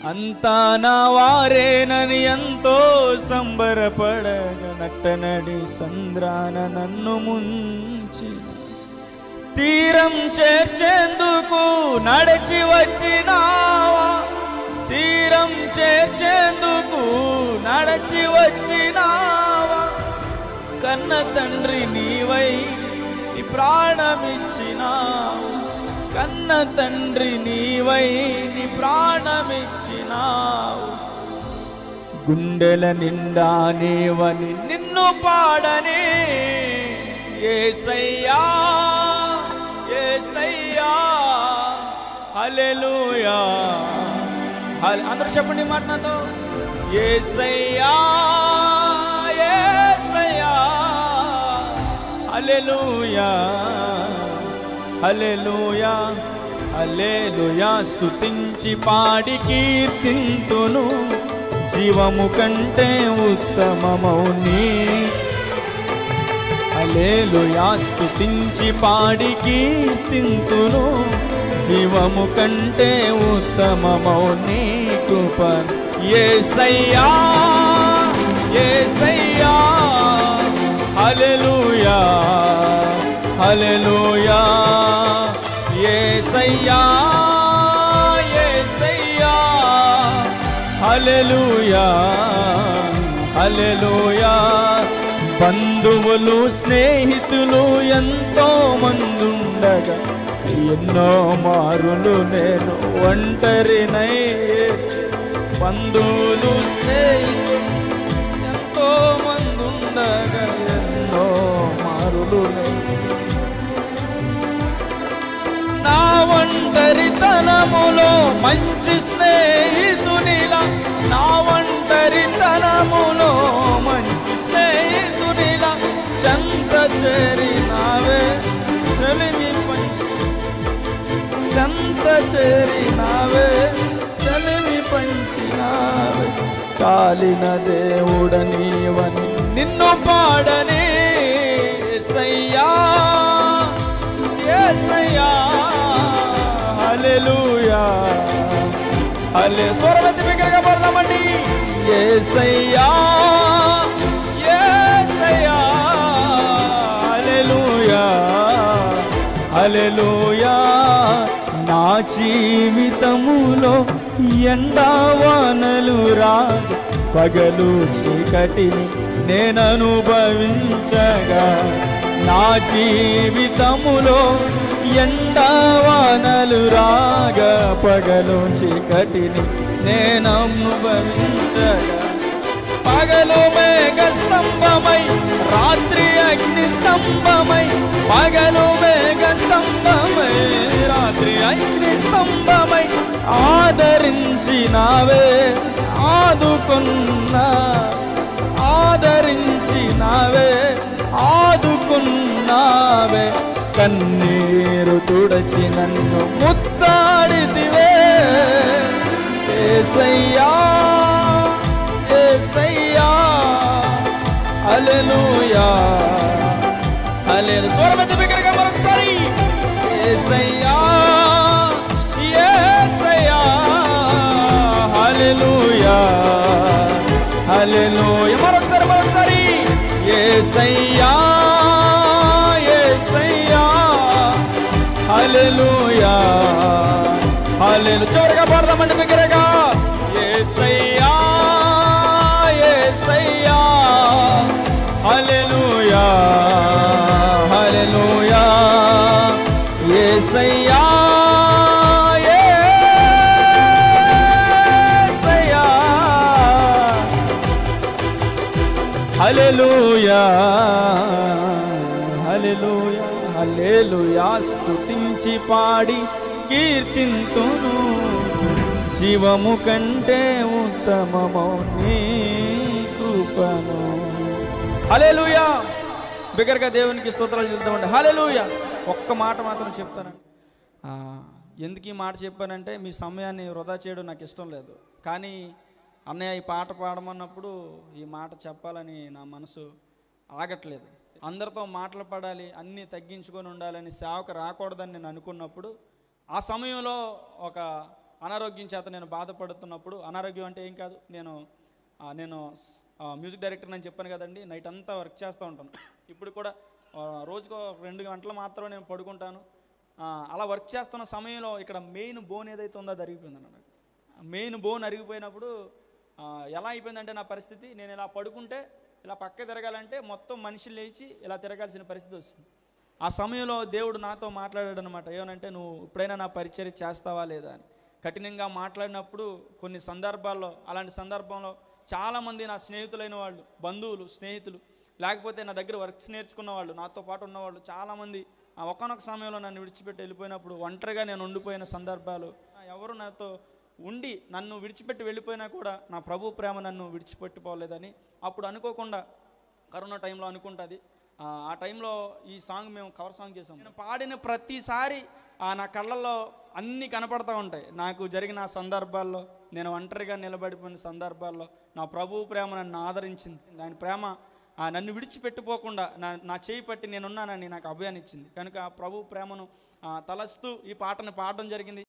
అంతా నా వారేనని ఎంతో సంబరపడగ నట్టనడి సంద్రాన నన్ను ముంచి తీరం చేర్చేందుకు నడిచి వచ్చినావా తీరం చేర్చేందుకు నడచి వచ్చినావా కన్న తండ్రి నీవై నీ ప్రాణమిచ్చినావు కన్న తండ్రి నీవై నీ ప్రాణమిచ్చినావు గుండెల నిండా నీవని నిన్ను పాడని ఏసయ్యా ఏసయ్యా హల్లెలూయా హల్- అందరూ చెప్పండి ఈ మాట నాతో ఏసయ్యా ఏసయ్యా హల్లెలూయా హల్లెలూయా హల్లెలూయా స్తుతించి పాడి కీర్తింతును జీవము కంటే ఉత్తమమౌని హల్లెలూయా స్తుతించి పాడి కీర్తింతును జీవము కంటే ఉత్తమమౌని కృప యేసయ్యా యేసయ్యా హల్లెలూయా హల్లెలూయా యేసయ్యా యేసయ్యా హల్లెలూయా హల్లెలూయా బంధువులు స్నేహితులు ఎంతో మందుండగా ఎన్నో మారులు నేను ఒంటరినై బంధువులు స్నేహితులు ఎంతో మందుండగా ఎన్నో మారులు నేను నా ఒంటరితనములో మంచి స్నేహితునిలా నా ఒంటరితనములో మంచి స్నేహితునిలా చంత చేరినావే చలిని పంచి చంత చేరినావే చలిని పంచినావే చాలిన దేవుడ నీవని నిన్ను పాడని సయ్యా యేసయ్యా హల్లెలూయా హల్లే స్వరమెత్తి బిగ్గరగా పడదామండి యేసయ్యా యేసయ్యా హల్లెలూయా హల్లెలూయా నా జీవితములో ఎండావానలు రాదు పగలు చీకటిని నేను అనుభవించగా నా జీవితములో ఎండావానలు రాగా పగలు చీకటిని నేను అనుభవించగా పగలు మేఘ స్తంభమై రాత్రి అగ్ని స్తంభమై పగలు మేఘ స్తంభమై రాత్రి అగ్ని స్తంభమై ఆదరించినావే ఆదుకున్నా ఆదరించినావే ఆదుకున్నావే కన్నీరు తుడచి నన్ను ముత్తాడితివే ఏసయ్యా ఏసయ్యా హల్లెలూయా హల్లెలూయా స్వరమెత్తి బిగ్గరగా మరొకసారి ఏసయ్యా ఏసయ్యా హల్లెలూయా హల్లెలూయా మరొకసారి మరొకసారి ఏసయ్యా ఏసయ్యా హల్లెలూయా హల్లెలూయా చివరిగా పాడదామండి బిగ్గరగా ఏసయ్యా ఏసయ్యా హల్లెలూయా హల్లెలూయా ఏసయ్యా ఏసయ్యా హల్లెలూయా హల్లెలూయా హల్లెలూయా స్తుతించి పాడి కీర్తింతును జీవము కంటే ఉత్తమమౌ నీ కృపను హల్లెలూయా బిగ్గరగా దేవునికి స్తోత్రాలు చెప్తామండి హల్లెలూయా ఒక్క మాట మాత్రం చెప్తానండి ఆ, ఎందుకు ఈ మాట చెప్పానంటే మీ సమయాన్ని వృధా చేయడం నాకు ఇష్టం లేదు కానీ అన్నయ్య ఈ పాట పాడమన్నప్పుడు ఈ మాట చెప్పాలని నా మనసు ఆగట్లేదు అందరితో మాటలు పడాలి అన్నీ తగ్గించుకొని ఉండాలని సేవకు రాకూడదని నేను అనుకున్నప్పుడు ఆ సమయంలో ఒక అనారోగ్యం చేత నేను బాధపడుతున్నప్పుడు అనారోగ్యం అంటే ఏం కాదు నేను ఆ, నేను స్- ఆ, మ్యూజిక్ డైరెక్టర్ అని చెప్పాను కదండి నైట్ అంతా వర్క్ చేస్తూ ఉంటాను ఇప్పుడు కూడా ఆ, రోజుకో రెండు గంటలు మాత్రం నేను పడుకుంటాను ఆ, అలా వర్క్ చేస్తున్న సమయంలో ఇక్కడ మెయిన్ బోన్ ఏదైతే ఉందో అది అరిగిపోయింది అన్నమాట మెయిన్ బోన్ అరిగిపోయినప్పుడు ఆ, ఎలా అయిపోయిందంటే నా పరిస్థితి నేను ఇలా పడుకుంటే ఇలా పక్క తిరగాలంటే మొత్తం మనిషి లేచి ఇలా తిరగాల్సిన పరిస్థితి వస్తుంది ఆ సమయంలో దేవుడు నాతో మాట్లాడాడు అనమాట ఏమనంటే నువ్వు ఇప్పుడైనా నా పరిచర్య చేస్తావా లేదా అని కఠినంగా మాట్లాడినప్పుడు కొన్ని సందర్భాల్లో అలాంటి సందర్భంలో చాలామంది నా స్నేహితులైన వాళ్ళు బంధువులు స్నేహితులు లేకపోతే నా దగ్గర వర్క్స్ నేర్చుకున్న వాళ్ళు నాతో పాటు ఉన్నవాళ్ళు చాలామంది ఆ ఒకనొక సమయంలో నన్ను విడిచిపెట్టి వెళ్ళిపోయినప్పుడు ఒంటరిగా నేను ఉండిపోయిన సందర్భాలు ఆ, ఎవరు నాతో ఉండి నన్ను విడిచిపెట్టి వెళ్ళిపోయినా కూడా నా ప్రభు ప్రేమ నన్ను విడిచిపెట్టిపోలేదని అప్పుడు అనుకోకుండా కరోనా టైంలో అనుకుంటుంది ఆ ఆ టైంలో ఈ సాంగ్ మేము కవర్ సాంగ్ చేసాం నేను పాడిన ప్రతిసారి ఆ నా కళ్ళల్లో అన్నీ కనపడతా ఉంటాయి నాకు జరిగిన ఆ సందర్భాల్లో నేను ఒంటరిగా నిలబడిపోయిన సందర్భాల్లో నా ప్రభు ప్రేమ నన్ను ఆదరించింది దాని ప్రేమ ఆ నన్ను విడిచిపెట్టిపోకుండా నా నా చేయి పట్టి నేనున్నానని నాకు అభయాన్ని ఇచ్చింది కనుక ఆ ప్రభు ప్రేమను ఆ, తలస్తూ ఈ పాటను పాడడం జరిగింది